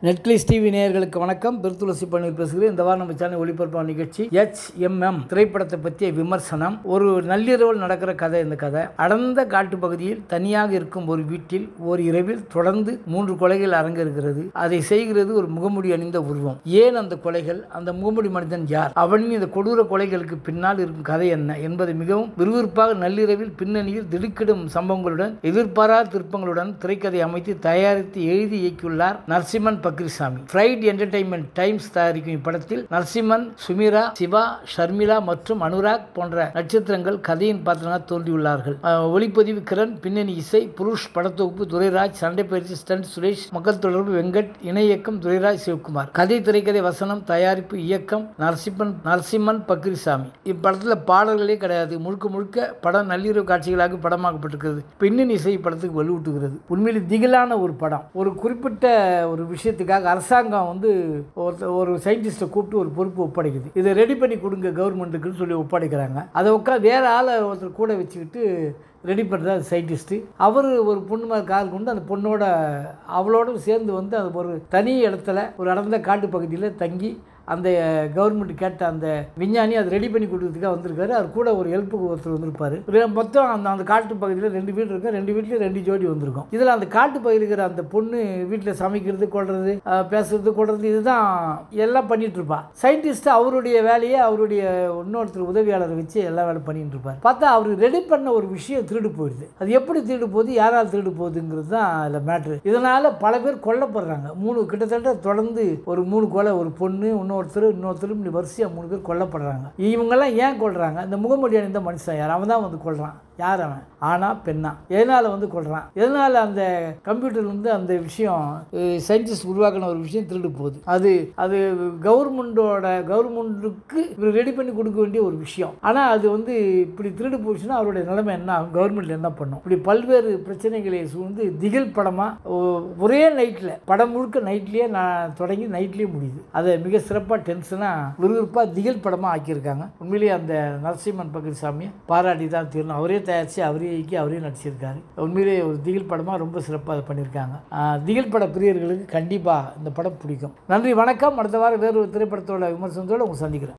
Netflix TV நேயர்களுக்கு வணக்கம் பெருத்துளசி பன்னீர் பேசுகிறேன் இந்த வாரம் நம்ம சேனல் ஒளிபரப்பான நிகழ்ச்சி எச் எம் திரைப்படத்தை பற்றிய விமர்சனம் ஒரு நள்ளிரவில் நடக்கிற கதை இந்த கதை அடர்ந்த காட்டு பகுதியில் தனியாக இருக்கும் ஒரு வீட்டில் ஒரு இரவில் தொடர்ந்து மூன்று கொலைகள் அரங்கேறுகிறது அதை செய்கிறது ஒரு முகமுடி அணிந்த உருவம் ஏன் அந்த கொலைகள் அந்த முகமுடி மனிதன் யார் அவனின் இந்த கொடூர கொலைகளுக்கு பின்னால் இருக்கும் கதை என்ன என்பதை மிகவும் விறுவிறுப்பாக நள்ளிரவில் பின்னணியில் திடுக்கிடும் சம்பவங்களுடன் எதிர்பாராத திருப்பங்களுடன் திரைக்கதை அமைத்து தயாரித்து எழுதி இயக்கியுள்ளார் Narasimhan Pakrisamy Fried Entertainment Times தயாரிக்கும் இப்படத்தில் நரசிம்மன் சுமிரா சிவா ஷர்மிளா மற்றும் அனுராக் போன்ற நட்சத்திரங்கள் கதையின் பாத்திரங்களாக தோன்றியுள்ளார்கள் அஹ், ஒளிப்பதிவு கிரண் பின்னணி இசை புருஷ் படத்தொகுப்பு துரைராஜ் சண்டை பயிற்சி ஸ்டண்ட் சுரேஷ் மக்கள் தொடர்பு வெங்கட் இணை இயக்கம் துரைராஜ் சிவகுமார் கதை திரைக்கதை வசனம் தயாரிப்பு இயக்கம் நரசிம்மன் நரசிம்மன் பக்ரிசாமி இப்படத்தில் பாடல்களே கிடையாது முழுக்க முழுக்க படம் நள்ளிரவு காட்சிகளாக படமாக்கப்பட்டிருக்கிறது பின்னணி இசை படத்துக்கு வலுவூட்டுகிறது உண்மையில் திகிலான ஒரு படம் ஒரு குறிப்பிட்ட ஒரு விஷயத்துக்காக அரசாங்கம் வந்து ஒருத்த- ஒரு சயின்டிஸ்ட்டை கூப்பிட்டு ஒரு பொறுப்பு ஒப்படைக்குது இதை ரெடி பண்ணி கொடுங்க கவர்மெண்ட்டுக்குன்னு சொல்லி ஒப்படைக்கிறாங்க அதை உட்கா வேற ஆளை ஒருத்தர் கூட வச்சுக்கிட்டு ரெடி பண்ணுறது சயின்டிஸ்ட்டு அவர் ஒரு பொண்ணு மேலே கால் கொண்டு அந்த பொண்ணோட அவளோட சேர்ந்து வந்து அது ஒரு தனி இடத்துல ஒரு அடர்ந்த காட்டு பகுதியில் தங்கி அந்த கவர்மெண்ட் கேட்ட அந்த விஞ்ஞானி அதை ரெடி பண்ணி கொடுக்கறதுக்காக வந்திருக்காரு அவர் கூட ஒரு ஹெல்ப்புக்கு ஒருத்தர் வந்திருப்பாரு ரெ- மொத்தம் அந்த அந்த காட்டு பகுதியில் ரெண்டு வீடு இருக்கு ரெண்டு வீட்லேயும் ரெண்டு ஜோடி வந்திருக்கும் இதில் அந்த காட்டு பகுதியில் இருக்கிற அந்த பொண்ணு வீட்டில் சமைக்கிறது கொள்றது அஹ், பேசுறது கொள்றது இதுதான் எல்லாம் பண்ணிட்டு இருப்பா சயின்டிஸ்ட் அவருடைய வேலையை அவருடைய இன்னொருத்தர் உதவியாளரை வச்சு எல்லா வேலை பண்ணிட்டு இருப்பார் பார்த்தா அவர் ரெடி பண்ண ஒரு விஷயம் திருடு போயிடுது அது எப்படி திருடு போகுது யாரால் திருடு போகுதுங்கிறது தான் அதில் மேட்ரு இதனால் பல பேர் கொல்லப்படுறாங்க மூணு கிட்டத்தட்ட தொடர்ந்து ஒரு மூணு கொலை ஒரு பொண்ணு இன்னொருத்தர் இன்னொருத்தர் இப்படி வரிசையாக மூணு பேர் கொல்லப்படுறாங்க இவங்கெல்லாம் ஏன் கொல்றாங்க இந்த முகமூடி அணிந்த மனுஷன் யார் அவன் தான் வந்து கொல்றான் யார் அவன் ஆனா பெண்ணா எதனால் வந்து கொல்றான் எதனால் அந்த கம்ப்யூட்டர்லேருந்து அந்த விஷயம் சயின்டிஸ்ட் உருவாக்கின ஒரு விஷயம் திருடு போகுது அது அது கவர்மெண்டோட கவர்மெண்ட்டுக்கு இவர் ரெடி பண்ணி கொடுக்க வேண்டிய ஒரு விஷயம் ஆனால் அது வந்து இப்படி திருடு போச்சுன்னா அவருடைய நிலைமை என்ன ஆகும் கவர்மெண்ட் என்ன பண்ணும் இப்படி பல்வேறு பிரச்சனைகளை சூழ்ந்து திகில் படமாக ஒரே நைட்டில் படம் முழுக்க நைட்லேயே நான் தொடங்கி நைட்லேயே முடியுது அதை மிக சிறப்பாக டென்ஷனாக விறுவிறுப்பாக திகில் படமாக ஆக்கியிருக்காங்க உண்மையிலேயே அந்த நரசிம்மன் பகரிசாமியை பாராட்டி தான் தீரணும் அவரே தயாரித்து அவரே இயக்கி அவரே நடிச்சிருக்காரு உண்மையிலேயே ஒரு திகில் படமாக ரொம்ப சிறப்பாக அதை பண்ணியிருக்காங்க ஆஹ், திகில் பட பிரியர்களுக்கு கண்டிப்பாக இந்த படம் பிடிக்கும் நன்றி வணக்கம் அடுத்த வாரம் வேறு ஒரு திரைப்படத்தோட விமர்சனத்தோடு உங்களை சந்திக்கிறேன்